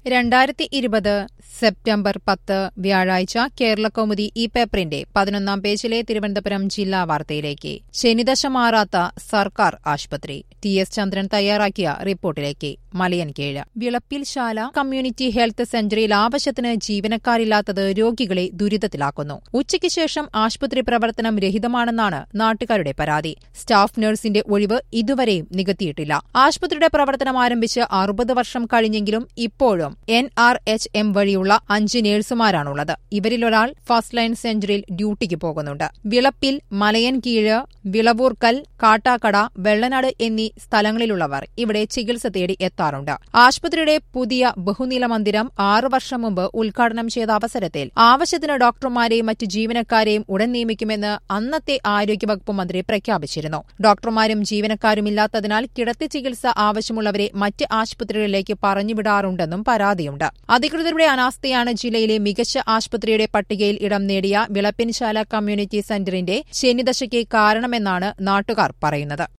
രണ്ടായിരത്തി ഇരുപത് സെപ്റ്റംബർ പത്ത് വ്യാഴാഴ്ച കേരളകൗമുദി ഈ പേപ്പറിന്റെ പതിനൊന്നാം പേജിലെ തിരുവനന്തപുരം ജില്ലാ വാർത്തയിലേക്ക് ശനിദശ മാറാത്ത സർക്കാർ ആശുപത്രി ടി എസ് ചന്ദ്രൻ തയ്യാറാക്കിയ റിപ്പോർട്ടിലേക്ക് മലയൻകീഴ് വിളപ്പിൽശാല കമ്മ്യൂണിറ്റി ഹെൽത്ത് സെന്ററിൽ ആവശ്യത്തിന് ജീവനക്കാരില്ലാത്തത് രോഗികളെ ദുരിതത്തിലാക്കുന്നു ഉച്ചയ്ക്ക് ശേഷം ആശുപത്രി പ്രവർത്തനം രഹിതമാണെന്നാണ് നാട്ടുകാരുടെ പരാതി സ്റ്റാഫ് നഴ്സിന്റെ ഒഴിവ് ഇതുവരെയും നികത്തിയിട്ടില്ല ആശുപത്രിയുടെ പ്രവർത്തനം ആരംഭിച്ച് അറുപത് വർഷം കഴിഞ്ഞെങ്കിലും ഇപ്പോഴും എൻ ആർ എച്ച് എം വഴിയുള്ള അഞ്ച് നഴ്സുമാരാണുള്ളത് ഇവരിലൊരാൾ ഫസ്റ്റ് ലൈൻ സെന്ററിൽ ഡ്യൂട്ടിക്ക് പോകുന്നുണ്ട് വിളപ്പിൽ മലയൻകീഴ് വിളവൂർക്കൽ കാട്ടാക്കട വെള്ളനാട് എന്നീ സ്ഥലങ്ങളിലുള്ളവർ ഇവിടെ ചികിത്സ തേടി എത്താറുണ്ട് ആശുപത്രിയുടെ പുതിയ ബഹുനില മന്ദിരം ആറു വർഷം മുമ്പ് ഉദ്ഘാടനം ചെയ്ത അവസരത്തിൽ ആവശ്യത്തിന് ഡോക്ടർമാരെയും മറ്റ് ജീവനക്കാരെയും ഉടൻ നിയമിക്കുമെന്ന് അന്നത്തെ ആരോഗ്യവകുപ്പ് മന്ത്രി പ്രഖ്യാപിച്ചിരുന്നു ഡോക്ടർമാരും ജീവനക്കാരുമില്ലാത്തതിനാൽ കിടത്തി ചികിത്സ ആവശ്യമുള്ളവരെ മറ്റ് ആശുപത്രികളിലേക്ക് പറഞ്ഞുവിടാറുണ്ടെന്നും പരാതിയുണ്ട് അധികൃതരുടെ അനാസ്ഥയാണ് ജില്ലയിലെ മികച്ച ആശുപത്രിയുടെ പട്ടികയിൽ ഇടം നേടിയ വിളപ്പിൻശാല കമ്മ്യൂണിറ്റി സെന്ററിന്റെ ശനിദശയ്ക്ക് കാരണമെന്നാണ് നാട്ടുകാർ പറയുന്നത്